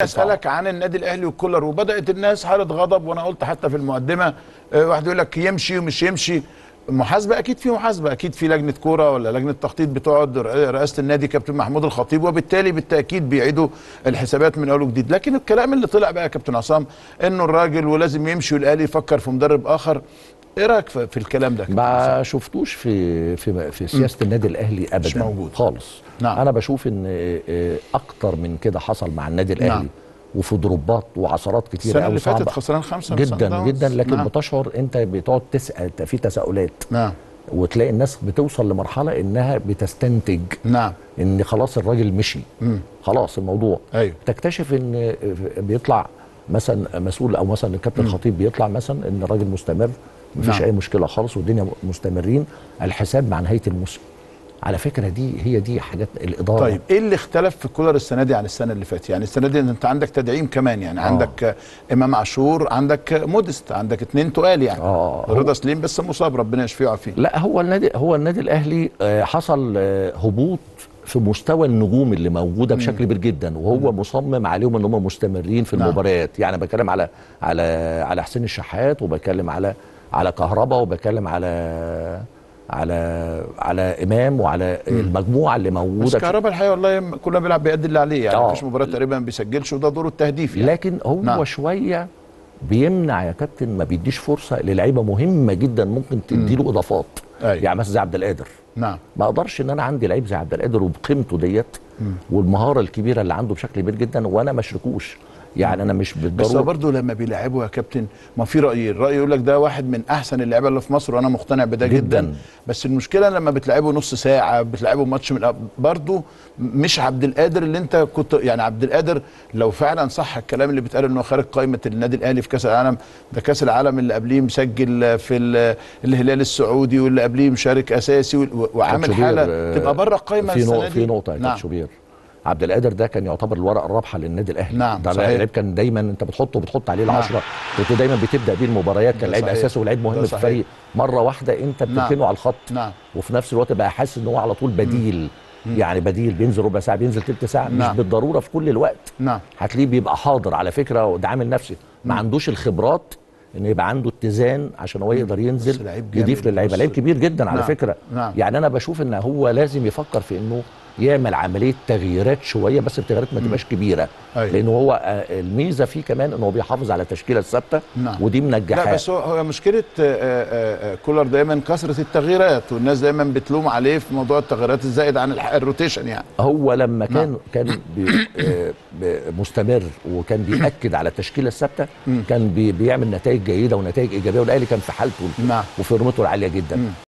اسالك عن النادي الاهلي والكولر وبدات الناس حاله غضب وانا قلت حتى في المقدمه آه، واحد يقول لك يمشي ومش يمشي محاسبه اكيد في محاسبه اكيد في لجنه كوره ولا لجنه تخطيط بتقعد رئاسه النادي كابتن محمود الخطيب وبالتالي بالتاكيد بيعيدوا الحسابات من اول وجديد لكن الكلام اللي طلع بقى يا كابتن عصام انه الراجل ولازم يمشي والاهلي يفكر في مدرب اخر ايه رايك في في الكلام ده يا كابتن عصام؟ ما شفتوش في في في سياسه النادي الاهلي ابدا مش موجود. خالص نعم. انا بشوف ان آه، اكتر من كده حصل مع النادي الاهلي نعم. وفي ضربات وعثرات كتير السنه قوي اللي فاتت صعبه خسران خمسه من صن جدا داونز. جدا لكن نعم. بتشعر انت بتقعد تسال في تساؤلات نعم وتلاقي الناس بتوصل لمرحله انها بتستنتج نعم ان خلاص الراجل مشي مم. خلاص الموضوع ايوه تكتشف ان بيطلع مثلا مسؤول او مثلا الكابتن الخطيب بيطلع مثلا ان الراجل مستمر مفيش نعم. اي مشكله خالص والدنيا مستمرين الحساب مع نهايه الموسم على فكره دي هي دي حاجات الاداره طيب ايه اللي اختلف في كولر السنه دي عن السنه اللي فاتت يعني السنه دي انت عندك تدعيم كمان يعني آه. عندك آه، امام عاشور عندك مودست عندك اتنين تقال يعني آه، هو- رضا سليم بس مصاب ربنا يشفيه ويعافيه لا هو النادي هو النادي الاهلي آه، حصل آه، هبوط في مستوى النجوم اللي موجوده بشكل كبير جدا وهو مصمم عليهم ان هم مستمرين في نعم. المباريات يعني بتكلم على على على حسين الشحات وبتكلم على على كهربا وبتكلم على على على امام وعلى المجموعه اللي بس موجوده كهربا الحقيقه والله كلنا بيلعب بيأدي اللي عليه يعني آه. مفيش مباراه تقريبا ما بيسجلش وده دوره التهديف يعني لكن هو نعم. نعم. شويه بيمنع يا كابتن ما بيديش فرصه للعيبه مهمه جدا ممكن تديله اضافات أيوة. يعني مثلا زي عبد القادر نعم ما اقدرش ان انا عندي لعيب زي عبد القادر وبقيمته ديت والمهاره الكبيره اللي عنده بشكل كبير جدا وانا ما اشركوش يعني انا مش بس هو بالضروره برضه لما بيلعبوا يا كابتن ما في رايين الراي يقول لك ده واحد من احسن اللعيبه اللي في مصر وانا مقتنع بده جدا, جداً. جدا. بس المشكله لما بتلعبه نص ساعه بتلعبه ماتش من الأب- برضه مش عبد القادر اللي انت كنت يعني عبد القادر لو فعلا صح الكلام اللي بيتقال انه خارج قائمه النادي الاهلي في كاس العالم ده كاس العالم اللي قبليه مسجل في ال- الهلال السعودي واللي قبليه مشارك اساسي و- وعامل شوبير، حاله آه، تبقى بره القائمه في السنه نقطه دي في نقطه يا نعم كابتن شوبير عبد القادر ده كان يعتبر الورقه الرابحه للنادي الاهلي نعم، ده صحيح. لعيب كان دايما انت بتحطه بتحط عليه نعم. العشرة كنت دايما بتبدا بيه المباريات ده كان لعيب صحيح. اساسي ولعيب مهم ده في صحيح. الفريق مره واحده انت نعم. بتركنه على الخط نعم وفي نفس الوقت بقى حاسس ان هو على طول بديل يعني بديل بينزل ربع ساعه بينزل تلت ساعه نعم. مش بالضروره في كل الوقت نعم هتلاقيه بيبقى حاضر على فكره وده عامل نفسي ما عندوش الخبرات ان يبقى عنده اتزان عشان هو يقدر بس ينزل لعيب جامد يضيف للعيبه بص. لعيب كبير جدا على نعم. فكره نعم. يعني انا بشوف ان هو لازم يفكر في انه يعمل عمليه تغييرات شويه بس التغييرات ما تبقاش كبيره أيوة. لان هو آه، الميزه فيه كمان ان هو بيحافظ على التشكيله الثابته نعم. ودي لا منجحاه بس هو هو مشكله آه، آه، آه، كولر دايما كثره التغييرات والناس دايما بتلوم عليه في موضوع التغييرات الزائد عن الح- الروتيشن يعني هو لما كان نعم. كان بي آه، ب- مستمر وكان بياكد على التشكيله الثابته كان بي بيعمل نتائج جيده ونتائج ايجابيه والاهلي كان في حالته نعم. وفورمته العاليه جدا